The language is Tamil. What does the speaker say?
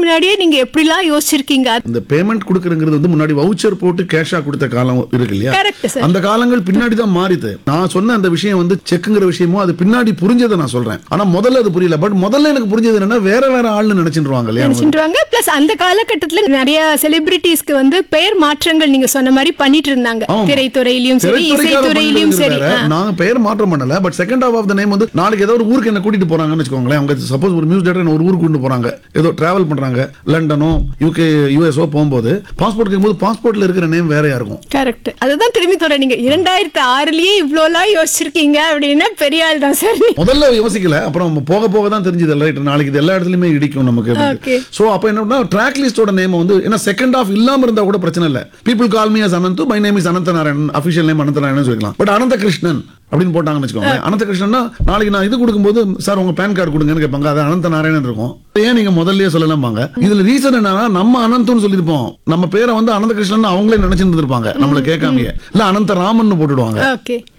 முன்னாடியே நீங்க எப்படிலாம் யோசிச்சிருக்கீங்க இந்த பேமெண்ட் கொடுக்கறங்கிறது வந்து முன்னாடி வவுச்சர் போட்டு கேஷா கொடுத்த காலம் இருக்கு இல்லையா கரெக்ட் சார் அந்த காலங்கள் பின்னாடி தான் மாறிது நான் சொன்ன அந்த விஷயம் வந்து செக்குங்கிற விஷயமும் அது பின்னாடி புரிஞ்சதை நான் சொல்றேன் ஆனா முதல்ல அது புரியல பட் முதல்ல எனக்கு புரிஞ்சது என்னன்னா வேற வேற ஆள்னு நினைச்சிருவாங்க இல்லையா நினைச்சிட்டுவாங்க பிளஸ் அந்த காலகட்டத்துல நிறைய செலிபிரிட்டிஸ்க்கு வந்து பெயர் மாற்றங்கள் நீங்க சொன்ன மாதிரி பண்ணிட்டு இருந்தாங்க ஆமா. திரைத்துறையிலயும் சரி திரைத்துறைக்காக இசைத்துறையிலயும் சரி பண்றது வேற. ஆ. நாங்க பெயர் மாற்றம் பண்ணல but second half of the name வந்து நாளைக்கு ஏதோ ஒரு ஊருக்கு என்ன கூட்டிட்டு போறாங்கன்னு வச்சுக்கோங்களேன் அவங்க சப்போஸ் ஒரு மியூசிக் டேரக்டர் ஒரு ஊருக்கு கூட்டிட்டு போறாங்க ஏதோ டிராவல் பண்றாங்க லண்டனோ யூகே யூஎஸ்ஓ போகும்போது பாஸ்போர்ட் கேட்கும்போது பாஸ்போர்ட்ல இருக்கிற நேம் வேறையா இருக்கும் கரெக்ட் அதுதான் திரும்பி சொல்றேன் நீங்க இரண்டாயிரத்தி ஆறுலயே இவ்வளோலாம் யோசிச்சிருக்கீங்க அப்படின்னா பெரிய ஆள் தான் சார் முதல்ல யோசிக்கல அப்புறம் நம்ம போக போக தான் தெரிஞ்சது ரைட் நாளைக்கு இது எல்லா இடத்துலயுமே இடிக்கும் நமக்கு Okay. சோ அப்ப என்ன ட்ராக் லிஸ்டோட நேம் வந்து ஏன்னா செகண்ட் ஆஃப் இல்லாம இருந்தா கூட பிரச்சனை இல்ல people call me as Ananthu my name is Anantha Narayanan official name Anantha Narayanan சொல்லிக்கலாம் பட் அனந்த கிருஷ்ணன் அப்படின்னு போட்டாங்கன்னு வச்சுக்கோங்க அனந்த கிருஷ்ணன்னா நாளைக்கு நான் இது கொடுக்கும்போது சார் உங்க பேன் கார்டு கொடுங்கன்னு கேட்பாங்க அது அனந்த நாராயணன் இருக்கும் ஏன் நீங்க முதல்லயே சொல்லலாம்பாங்க இதுல ரீசன் என்னன்னா நம்ம அனந்தம்னு சொல்லியிருப்போம் நம்ம பேரை வந்து அனந்த கிருஷ்ணன் அவங்களே நினைச்சிட்டு இருந்திருப்பாங்க நம்மள கேட்காமயே இல்ல அனந்த ராமன் போட்டுடுவாங்க ஓகே